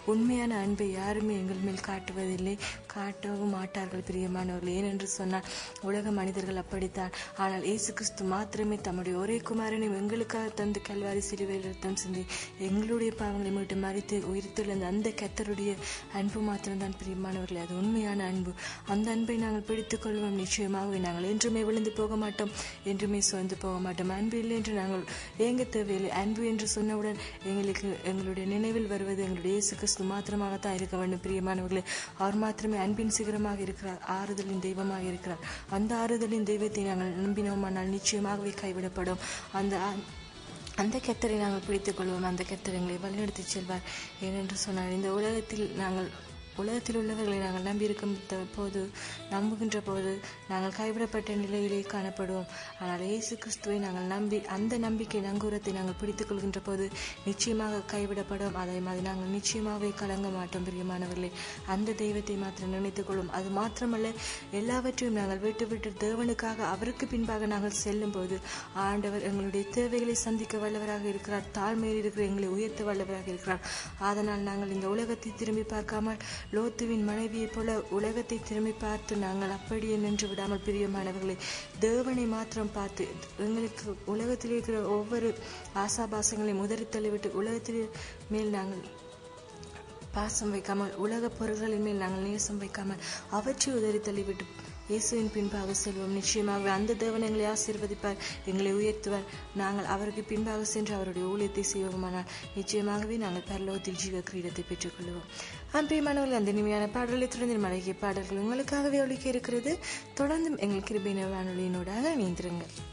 உண்மையான அன்பை யாருமே எங்கள் மேல் காட்டுவதில்லை காட்டவும் மாட்டார்கள் பிரியமானவர்கள் ஏனென்று சொன்னால் உலக மனிதர்கள் அப்படித்தான் ஆனால் இயேசு கிறிஸ்து மாத்திரமே தம்முடைய ஒரே குமாரனை எங்களுக்காக தந்து கல்வாரி சிலுவையில் ரத்தம் சிந்தி எங்களுடைய பாவங்களை மீட்டு மறித்து உயிர்த்தெழுந்த அந்த கத்தருடைய அன்பு மாத்திரம்தான் பிரியமானவர்களே அது உண்மையான அன்பு அந்த அன்பை நாங்கள் பிடித்துக் கொள்வோம் நிச்சயமாகவே நாங்கள் என்றுமே விழுந்து போக மாட்டோம் என்றுமே சோர்ந்து போக மாட்டோம் அன்பு இல்லை என்று நாங்கள் ஏங்க தேவையில்லை அன்பு என்று சொன்னவுடன் எங்களுக்கு எங்களுடைய நினைவில் வருவது எங்களுடைய இயேசு கிறிஸ்து மாத்திரமாகத்தான் இருக்க வேண்டும் பிரியமானவர்களே அவர் மாத்திரமே அன்பின் சிகரமாக இருக்கிறார் ஆறுதலின் தெய்வமாக இருக்கிறார் அந்த ஆறுதலின் தெய்வத்தை நாங்கள் நம்பினோமானால் நிச்சயமாகவே கைவிடப்படும் அந்த ஆ- அந்த கத்தரை நாங்கள் பிடித்துக் கொள்வோம் அந்த கத்தர் எங்களை வழிநடத்திச் செல்வார் ஏனென்று சொன்னால் இந்த உலகத்தில் நாங்கள் உலகத்தில் உள்ளவர்களை நாங்கள் நம்பியிருக்கும் த- போது நம்புகின்ற போது நாங்கள் கைவிடப்பட்ட நிலையிலே காணப்படுவோம் ஆனால் இயேசு கிறிஸ்துவை நாங்கள் நம்பி அந்த நம்பிக்கை நங்கூரத்தை நாங்கள் பிடித்துக் கொள்கின்ற போது நிச்சயமாக கைவிடப்படும் அதை மாதிரி நாங்கள் நிச்சயமாகவே கலங்க மாட்டோம் பிரியமானவர்களே அந்த தெய்வத்தை மாத்திரம் நினைத்துக் கொள்ளும் அது மாத்திரமல்ல எல்லாவற்றையும் நாங்கள் விட்டு விட்டு தேவனுக்காக அவருக்கு பின்பாக நாங்கள் செல்லும் போது ஆண்டவர் எங்களுடைய தேவைகளை சந்திக்க வல்லவராக இருக்கிறார் தாழ்மையில் இருக்கிற எங்களை உயர்த்த வல்லவராக இருக்கிறார் அதனால் நாங்கள் இந்த உலகத்தை திரும்பி பார்க்காமல் லோத்துவின் மனைவியைப் போல உலகத்தை திரும்பி பார்த்து நாங்கள் அப்படியே நின்று விடாமல் பிரியமானவர்களை தேவனை மாத்திரம் பார்த்து எங்களுக்கு உலகத்தில் இருக்கிற ஒவ்வொரு ஆசாபாசங்களையும் உதறி தள்ளிவிட்டு உலகத்தில் மேல் நாங்கள் பாசம் வைக்காமல் உலகப் பொருள்களின் மேல் நாங்கள் நேசம் வைக்காமல் அவற்றை உதறி தள்ளிவிட்டு இயேசுவின் பின்பாக செல்வோம் நிச்சயமாக அந்த தேவன் எங்களை ஆசீர்வதிப்பார் எங்களை உயர்த்துவார் நாங்கள் அவருக்கு பின்பாக சென்று அவருடைய ஊழியத்தை செய்வோமானால் நிச்சயமாகவே நாங்கள் பரலோகத்தில் ஜீவ கிரீடத்தை பெற்றுக்கொள்வோம் அன்பியமானவர்கள் அந்த இனிமையான பாடலை தொடர்ந்து மழகிய பாடல்கள் உங்களுக்காகவே ஒழிக்க இருக்கிறது தொடர்ந்தும் எங்கள் கிருபையின வானொலியினோடாக இணைந்திருங்கள்